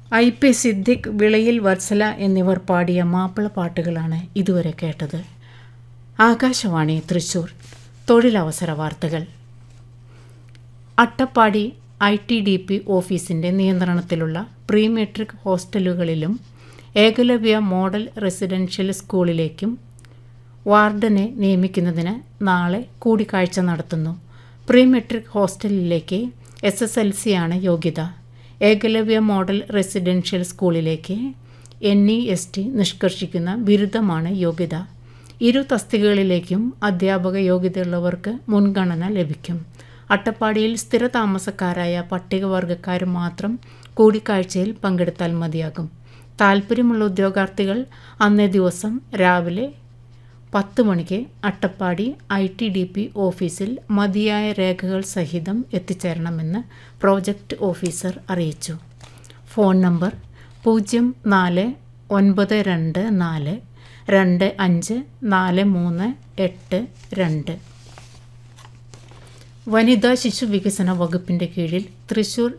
I P Siddique Vilayil Valsala എന്നിവർ പാടിയ മാപ്പിള പാട്ടുകളാണ് ഇതുവരെ കേട്ടത് ആകാശവാണി തൃശൂർ തൊഴിലവസര വാർത്തകൾ Attappadi I T D P ഓഫീസിൻ്റെ നിയന്ത്രണത്തിലുള്ള പ്രീ മെട്രിക് ഹോസ്റ്റലുകളിലും ഏകലവ്യ മോഡൽ റെസിഡൻഷ്യൽ സ്കൂളിലേക്കും വാർഡനെ നിയമിക്കുന്നതിന് നാളെ കൂടിക്കാഴ്ച നടത്തുന്നു പ്രീ മെട്രിക് ഹോസ്റ്റലിലേക്ക് എസ് എസ് എൽ സി ആണ് യോഗ്യത ഏകലവ്യ മോഡൽ റെസിഡൻഷ്യൽ സ്കൂളിലേക്ക് എൻ ഇ എസ് ടി നിഷ്കർഷിക്കുന്ന ബിരുദമാണ് യോഗ്യത ഇരു തസ്തികകളിലേക്കും അധ്യാപക യോഗ്യതയുള്ളവർക്ക് മുൻഗണന ലഭിക്കും അട്ടപ്പാടിയിൽ സ്ഥിര താമസക്കാരായ പട്ടികവർഗക്കാർ മാത്രം കൂടിക്കാഴ്ചയിൽ പങ്കെടുത്താൽ മതിയാകും താൽപ്പര്യമുള്ള ഉദ്യോഗാർത്ഥികൾ അന്നേ ദിവസം രാവിലെ പത്ത് മണിക്ക് Attappadi I T D P ഓഫീസിൽ മതിയായ രേഖകൾ സഹിതം എത്തിച്ചേരണമെന്ന് പ്രോജക്റ്റ് ഓഫീസർ അറിയിച്ചു ഫോൺ നമ്പർ പൂജ്യം നാല് ഒൻപത് രണ്ട് നാല് രണ്ട് അഞ്ച് നാല് മൂന്ന് എട്ട് രണ്ട് വനിതാ ശിശു വികസന വകുപ്പിൻ്റെ കീഴിൽ തൃശൂർ